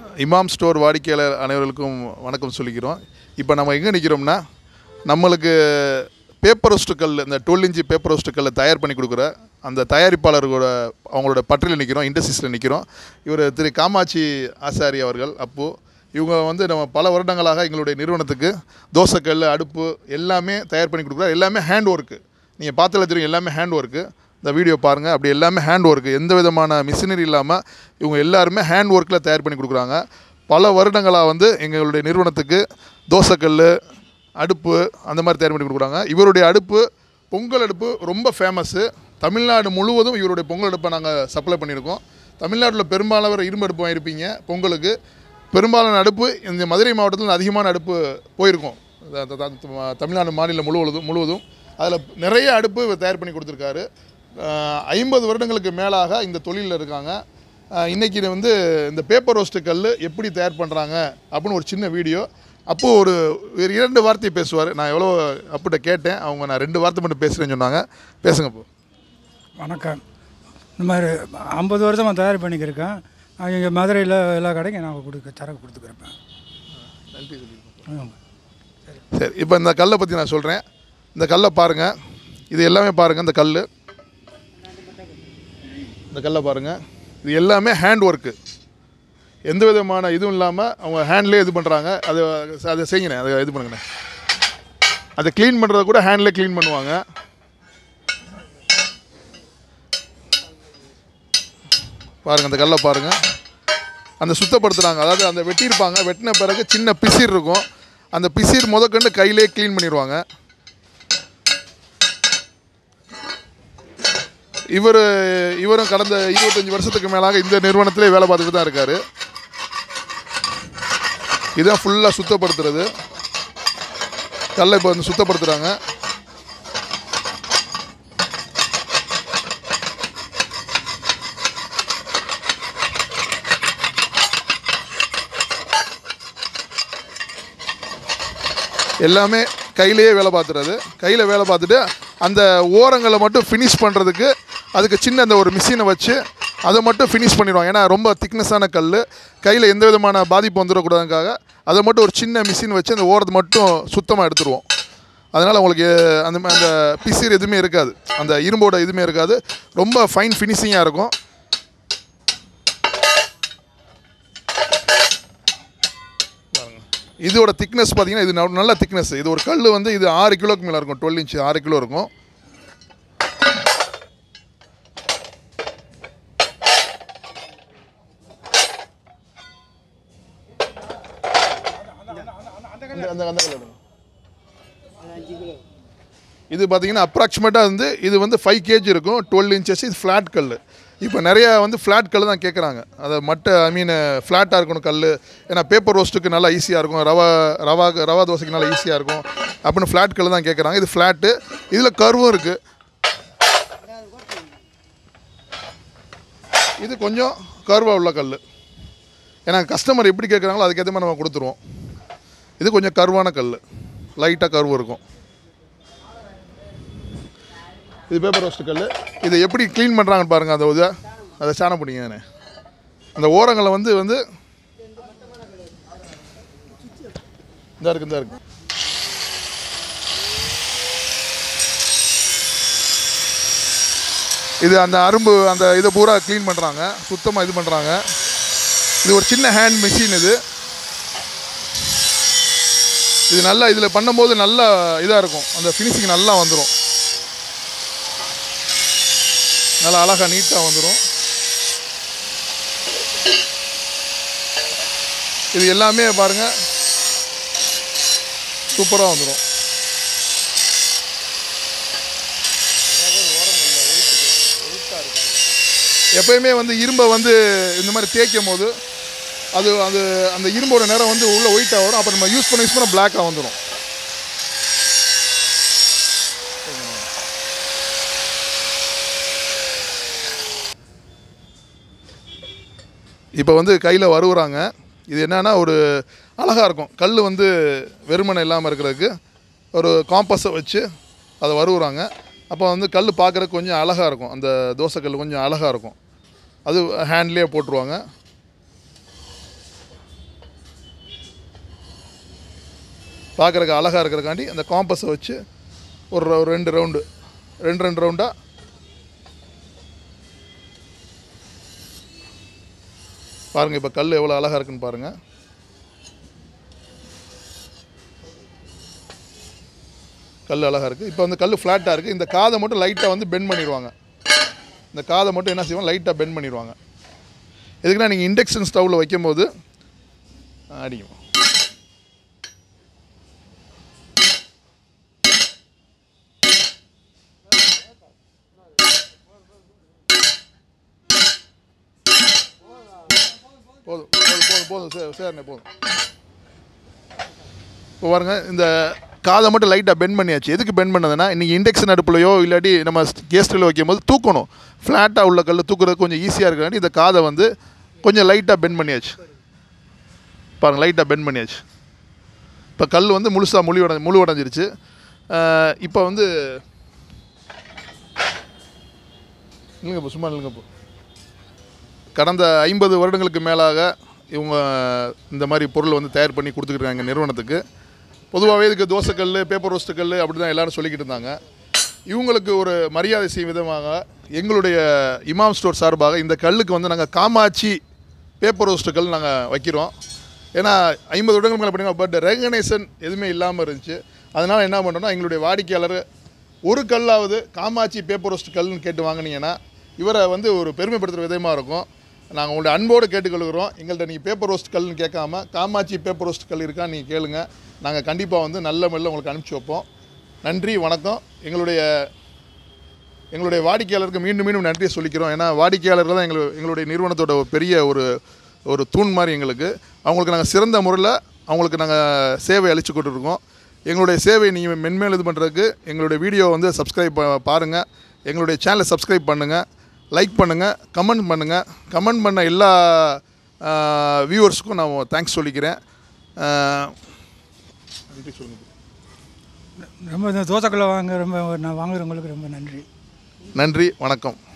இமாம் ஸ்டோர் வாடிக்கையாளர் அனைவர்களுக்கும் வணக்கம் சொல்லிக்கிறோம் இப்போ நம்ம எங்கே நிற்கிறோம்னா நம்மளுக்கு பேப்பர் ரோஸ்ட் கல் இந்த டுவெல் இன்ச்சு பேப்பர் ரோஸ்ட் கல்லை தயார் பண்ணி கொடுக்குற அந்த தயாரிப்பாளர்களோட அவங்களோட பற்றில் நிற்கிறோம் இண்டஸ்ட்ரீஸில் நிற்கிறோம் இவர் திரு காமாட்சி ஆசாரி அவர்கள் அப்பு இவங்க வந்து நம்ம பல வருடங்களாக எங்களுடைய நிறுவனத்துக்கு தோசைக்கல் அடுப்பு எல்லாமே தயார் பண்ணி கொடுக்குறாரு எல்லாமே ஹேண்ட் ஒர்க்கு நீங்கள் பார்த்தாலே தெரியும் எல்லாமே ஹேண்ட் ஒர்க்கு இந்த வீடியோ பாருங்கள் அப்படி எல்லாமே ஹேண்ட் ஒர்க்கு எந்த விதமான மிஷினரி இல்லாமல் இவங்க எல்லாருமே ஹேண்ட் ஒர்க்கில் தயார் பண்ணி கொடுக்குறாங்க பல வருடங்களாக வந்து எங்களுடைய நிறுவனத்துக்கு தோசைக்கல் அடுப்பு அந்த மாதிரி தயார் பண்ணி கொடுக்குறாங்க இவருடைய அடுப்பு பொங்கல் அடுப்பு ரொம்ப ஃபேமஸ்ஸு தமிழ்நாடு முழுவதும் இவருடைய பொங்கல் அடுப்பை நாங்கள் சப்ளை பண்ணியிருக்கோம் தமிழ்நாட்டில் பெரும்பாலானவர் இரும்பு அடுப்பு வாங்கியிருப்பீங்க பொங்கலுக்கு பெரும்பாலான அடுப்பு இந்த மதுரை மாவட்டத்தில் அதிகமான அடுப்பு போயிருக்கும் த- த- த- தமிழ்நாடு மாநிலம் முழுவதும் முழுவதும் அதில் நிறைய அடுப்பு இவர் தயார் பண்ணி கொடுத்துருக்காரு ஐம்பது வருடங்களுக்கு மேலாக இந்த தொழிலில் இருக்காங்க அஹ் இன்னைக்கு இது வந்து இந்த பேப்பர் ரோஸ்ட்டு கல் எப்படி தயார் பண்ணுறாங்க அப்படின்னு ஒரு சின்ன வீடியோ அப்போ ஒரு ஒரு இரண்டு வார்த்தை பேசுவார் நான் எவ்வளோ அப்பிட்ட கேட்டேன் அவங்க நான் ரெண்டு வார்த்தை மட்டும் பேசுகிறேன்னு சொன்னாங்க பேசுங்க இப்போ வணக்கம் இந்த மாதிரி ஐம்பது வருஷமாக தயார் பண்ணிக்கிருக்கேன் நான் இங்கே மதுரையில் எல்லா கடைக்கும் நான் கொடுக்க சரக்கு கொடுத்துக்கிறப்பேன் நன்றி சொல்லி ஆமாம். சரி இப்போ இந்த கல்லை பற்றி நான் சொல்கிறேன் இந்த கல்லை பாருங்கள் இது எல்லாமே பாருங்கள் இந்த கல் இந்த கல்லை பாருங்கள் இது எல்லாமே ஹேண்ட் ஒர்க்கு எந்த விதமான இதுவும் இல்லாமல் அவங்க ஹேண்ட்லேயே இது பண்ணுறாங்க அது அதை செய்யுங்கண்ணே அதை இது பண்ணுங்கண்ணே அதை க்ளீன் பண்ணுறத கூட ஹேண்ட்லேயே க்ளீன் பண்ணுவாங்க பாருங்கள் அந்த கல்லை பாருங்கள் அந்த சுத்தப்படுத்துகிறாங்க அதாவது அந்த வெட்டியிருப்பாங்க வெட்டின பிறகு சின்ன பிசிர் இருக்கும் அந்த பிசிர் முதற்கண்டு கையிலே க்ளீன் பண்ணிடுவாங்க இவர் இவரும் கடந்த இருபத்தஞ்சி வருஷத்துக்கு மேலாக இந்த நிறுவனத்திலே வேலை பார்த்துட்டு தான் இருக்கார் இதுதான் ஃபுல்லாக சுத்தப்படுத்துறது கல்லை இப்போ வந்து சுத்தப்படுத்துகிறாங்க எல்லாமே கையிலேயே வேலை பார்த்துறது கையில் வேலை பார்த்துட்டு அந்த ஓரங்களை மட்டும் ஃபினிஷ் பண்ணுறதுக்கு அதுக்கு சின்ன அந்த ஒரு மிஷினை வச்சு அதை மட்டும் ஃபினிஷ் பண்ணிடுவாங்க ஏன்னா ரொம்ப திக்னஸான கல் கையில் எந்த விதமான பாதிப்பு வந்துடக்கூடாதுக்காக அதை மட்டும் ஒரு சின்ன மிஷின் வச்சு அந்த ஓரத்தை மட்டும் சுத்தமாக எடுத்துருவோம் அதனால் உங்களுக்கு அந்த மா- அந்த பிசிர் எதுவுமே இருக்காது அந்த இரும்போட எதுவுமே இருக்காது ரொம்ப ஃபைன் ஃபினிஷிங்காக இருக்கும் இதோட திக்னஸ் பார்த்தீங்கன்னா இது ந- நல்ல திக்னஸ் இது ஒரு கல் வந்து இது ஆறு கிலோக்கு மேலே இருக்கும் டுவெல் இன்ச் ஆறு கிலோ இருக்கும் அந்த- அந்த- அந்த கல் எடுங்க. இது பார்த்தீங்கன்னா அப்ராக்சிமேட்டாக வந்து இது வந்து ஃபைவ் கேஜி இருக்கும் டுவெல் இன்ச்சஸ் இது ஃப்ளாட் கல் இப்போ நிறையா வந்து ஃப்ளாட் கல் தான் கேட்குறாங்க அதை மட்டை ஐ மீன் ஃப்ளாட்டாக இருக்கணும் கல் ஏன்னா பேப்பர் ரோஸ்ட்டுக்கு நல்லா ஈஸியாக இருக்கும் ரவா ரவா ரவா தோசைக்கு நல்லா ஈஸியாக இருக்கும் அப்படின்னு ஃப்ளாட் கல் தான் கேட்குறாங்க இது ஃப்ளாட்டு இதில் கர்வும் இருக்குது இது கொஞ்சம் கர்வாக உள்ள கல் ஏன்னா கஸ்டமர் எப்படி கேட்குறாங்களோ அதுக்கேற்ற மாதிரி நம்ம கொடுத்துருவோம் இது கொஞ்சம் கர்வான கல் லைட்டாக கர்வு இருக்கும் இது பேப்பர் ரோஸ்ட் கல் இதை எப்படி க்ளீன் பண்ணுறாங்கன்னு பாருங்கள் அந்த இதை அதை சாணம் பிடிங்க அந்த ஓரங்களை வந்து வந்து இந்த இருக்கு இந்த இருக்கு இது அந்த அரும்பு அந்த இதை பூரா க்ளீன் பண்ணுறாங்க சுத்தமாக இது பண்ணுறாங்க இது ஒரு சின்ன ஹேண்ட் மிஷின் இது இது நல்லா இதில் பண்ணும்போது நல்லா இதாக இருக்கும் அந்த ஃபினிஷிங் நல்லா வந்துடும் நல்லா அழகாக நீட்டாக வந்துடும் இது எல்லாமே பாருங்கள் சூப்பராக வந்துடும் எப்பயுமே வந்து இரும்பை வந்து இந்த மாதிரி தேய்க்கும் போது அது அது அந்த இரும்போட நிறம் வந்து உள்ள ஒயிட்டாக வரும் அப்போ நம்ம யூஸ் பண்ண யூஸ் பண்ண பிளாக்காக வந்துடும் இப்போ வந்து கையில் வருவுறாங்க இது என்னன்னா ஒரு அழகாக இருக்கும் கல் வந்து வெறுமனை இல்லாமல் இருக்கிறதுக்கு ஒரு காம்பஸை வச்சு அதை வருவுறாங்க அப்போ வந்து கல் பார்க்குறதுக்கு கொஞ்சம் அழகாக இருக்கும் அந்த தோசைக்கல் கொஞ்சம் அழகாக இருக்கும் அது ஹேண்ட்லேயே போட்டுருவாங்க பார்க்குறக்கு அழகாக இருக்கிறக்காண்டி அந்த காம்பஸை வச்சு ஒரு ரவு- ரெண்டு ரவுண்டு ரெண்டு ரெண்டு ரவுண்டாக பாருங்கள் இப்போ கல் எவ்வளோ அழகாக இருக்குன்னு பாருங்கள் கல் அழகாக இருக்குது இப்போ வந்து கல் ஃப்ளாட்டாக இருக்குது இந்த காதை மட்டும் லைட்டாக வந்து பெண்ட் பண்ணிடுவாங்க இந்த காதை மட்டும் என்ன செய்வாங்க லைட்டாக பெண்ட் பண்ணிடுவாங்க எதுக்குன்னா நீங்கள் இண்டக்ஷன் ஸ்டவ்வில் வைக்கும்போது ஆ, அடிக்கும் போதும் போதும் போதும் போதும் சரி சரிண்ணே போதும் இப்போ பாருங்க இந்த காதை மட்டும் லைட்டாக பெண்ட் பண்ணியாச்சு எதுக்கு பெண்ட் பண்ணதுன்னா இன்றைக்கி இண்டக்ஷன் அடுப்புலையோ இல்லாட்டி நம்ம கேஸ் ஸ்டவ்வில் வைக்கும்போது தூக்கணும் ஃப்ளாட்டாக உள்ள கல் தூக்குறது கொஞ்சம் ஈஸியாக இருக்கிறாண்டி இந்த காதை வந்து கொஞ்சம் லைட்டாக பெண்ட் பண்ணியாச்சு பாருங்க லைட்டாக பெண்ட் பண்ணியாச்சு இப்போ கல் வந்து முழுசாக முழு உடஞ்சி முழு உடஞ்சிருச்சு இப்போ வந்து இல்லைங்க இப்போ சும்மா இல்லைங்க இப்போ கடந்த ஐம்பது வருடங்களுக்கு மேலாக இவங்க இந்த மாதிரி பொருள் வந்து தயார் பண்ணி கொடுத்துக்கிட்டு நிறுவனத்துக்கு பொதுவாகவே இதுக்கு தோசைக்கல் பேப்பர் ரோஸ்ட்டு கல் அப்படி தான் எல்லாரும் சொல்லிக்கிட்டு இருந்தாங்க இவங்களுக்கு ஒரு மரியாதை செய்யும் விதமாக எங்களுடைய இமாம் ஸ்டோர் சார்பாக இந்த கல்லுக்கு வந்து நாங்கள் காமாட்சி பேப்பர் ரோஸ்ட்டு கல் நாங்கள் வைக்கிறோம் ஏன்னா ஐம்பது வருடங்களுக்கு மேலே பண்ணிங்க பட் ரெகனைசன் எதுவுமே இல்லாமல் இருந்துச்சு அதனால் என்ன பண்ணுறோம்னா எங்களுடைய வாடிக்கையாளர் ஒரு கல்லாவது காமாட்சி பேப்பர் ரோஸ்ட் கல்னு கேட்டு வாங்குனீங்கன்னா இவரை வந்து ஒரு பெருமைப்படுத்துகிற விதமாக இருக்கும் நாங்கள் உங்களுடைய அன்போடு கேட்டுக்கொள்கிறோம் எங்கள்கிட்ட நீங்கள் பேப்பர் ரோஸ்ட் கல்னு கேட்காம காமாட்சி பேப்பர் ரோஸ்ட் கல் இருக்கா நீங்கள் கேளுங்க நாங்கள் கண்டிப்பாக வந்து நல்ல மெல்ல உங்களுக்கு அனுப்பிச்சி வைப்போம் நன்றி வணக்கம் எங்களுடைய எங்களுடைய வாடிக்கையாளருக்கு மீண்டும் மீண்டும் நன்றியை சொல்லிக்கிறோம் ஏன்னா வாடிக்கையாளர்கள் தான் எங்கள் எங்களுடைய நிறுவனத்தோட ஒரு பெரிய ஒரு ஒரு தூண் மாதிரி எங்களுக்கு அவங்களுக்கு நாங்கள் சிறந்த முறையில் அவங்களுக்கு நாங்கள் சேவை அளித்து கொண்டிருக்கோம் எங்களுடைய சேவை நீங்கள் மென்மேல் இது பண்ணுறதுக்கு எங்களுடைய வீடியோ வந்து சப்ஸ்கிரைப் பாருங்கள் எங்களுடைய சேனலை சப்ஸ்கிரைப் பண்ணுங்கள் லைக் பண்ணுங்கள் கமெண்ட் பண்ணுங்கள் கமெண்ட் பண்ண எல்லா வியூவர்ஸுக்கும் நான் தேங்க்ஸ் சொல்லிக்கிறேன் ஆஹ், நன்றி சொல்லுங்கள் ரொம்ப இந்த தோசைக்கல்லை வாங்க ரொம்ப நான் வாங்குறவங்களுக்கு ரொம்ப நன்றி நன்றி வணக்கம்